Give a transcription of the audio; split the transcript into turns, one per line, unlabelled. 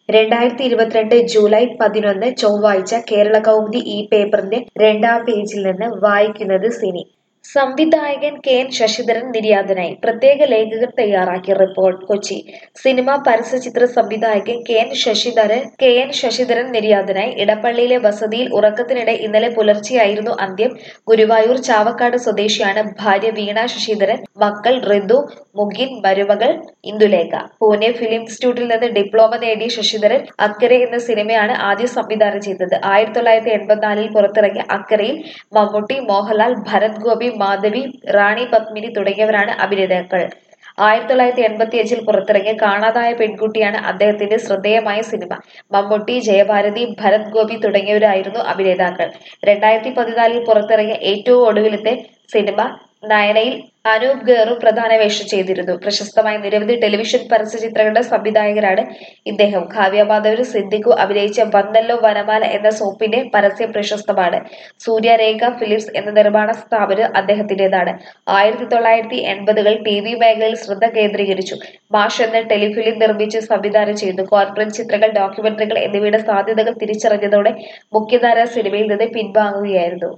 രണ്ടായിരത്തി ഇരുപത്തിരണ്ട് ജൂലൈ പതിനൊന്ന് ചൊവ്വാഴ്ച കേരള കൗമുദി ഈ പേപ്പറിന്റെ രണ്ടാം പേജിൽ നിന്ന് വായിക്കുന്നത് സിനി സംവിധായകൻ കെ എൻ ശശിധരൻ നിര്യാതനായി പ്രത്യേക ലേഖകൻ തയ്യാറാക്കിയ റിപ്പോർട്ട് കൊച്ചി സിനിമ പരസ്യചിത്ര സംവിധായകൻ K N Sasidharan K N Sasidharan നിര്യാതനായി ഇടപ്പള്ളിയിലെ വസതിയിൽ ഉറക്കത്തിനിടെ ഇന്നലെ പുലർച്ചെയായിരുന്നു അന്ത്യം ഗുരുവായൂർ ചാവക്കാട് സ്വദേശിയാണ് ഭാര്യ വീണ ശശിധരൻ മക്കൾ ഋതു മുഗിൻ മരുമകൾ ഇന്ദുലേഖ പൂനെ ഫിലിം ഇൻസ്റ്റിറ്റ്യൂട്ടിൽ നിന്ന് ഡിപ്ലോമ നേടിയ ശശിധരൻ അക്കരെ എന്ന സിനിമയാണ് ആദ്യം സംവിധാനം ചെയ്തത് ആയിരത്തി തൊള്ളായിരത്തി എൺപത്തിനാലിൽ പുറത്തിറങ്ങിയ അക്കരയിൽ മമ്മൂട്ടി മോഹൻലാൽ ഭരത് ഗോപി മാധവി റാണി പത്മിനി തുടങ്ങിയവരാണ് അഭിനേതാക്കൾ ആയിരത്തി തൊള്ളായിരത്തി എൺപത്തി അഞ്ചിൽ പുറത്തിറങ്ങിയ കാണാതായ പെൺകുട്ടിയാണ് അദ്ദേഹത്തിന്റെ ശ്രദ്ധേയമായ സിനിമ മമ്മൂട്ടി ജയഭാരതി ഭരത് ഗോപി തുടങ്ങിയവരായിരുന്നു അഭിനേതാക്കൾ രണ്ടായിരത്തി പതിനാലിൽ പുറത്തിറങ്ങിയ ഏറ്റവും ഒടുവിലത്തെ സിനിമ നയനയിൽ അനൂപ് ഖേറും പ്രധാന വേഷം ചെയ്തിരുന്നു പ്രശസ്തമായ നിരവധി ടെലിവിഷൻ പരസ്യചിത്രങ്ങളുടെ സംവിധായകരാണ് ഇദ്ദേഹം കാവ്യമാധവരും സിദ്ദിഖു അഭിനയിച്ച വന്നല്ലോ വനമാല എന്ന സോപ്പിന്റെ പരസ്യം പ്രശസ്തമാണ് സൂര്യരേഖ ഫിലിംസ് എന്ന നിർമ്മാണ സ്ഥാപനം അദ്ദേഹത്തിന്റേതാണ് ആയിരത്തി തൊള്ളായിരത്തി എൺപതുകൾ ടി വി മേഖലയിൽ ശ്രദ്ധ കേന്ദ്രീകരിച്ചു മാഷ് എന്ന ടെലിഫിലിം നിർമ്മിച്ച് സംവിധാനം ചെയ്തു കോർപ്പറേറ്റ് ചിത്രങ്ങൾ ഡോക്യുമെന്ററികൾ എന്നിവയുടെ സാധ്യതകൾ തിരിച്ചറിഞ്ഞതോടെ മുഖ്യധാരാ സിനിമയിൽ നിന്ന് പിൻവാങ്ങുകയായിരുന്നു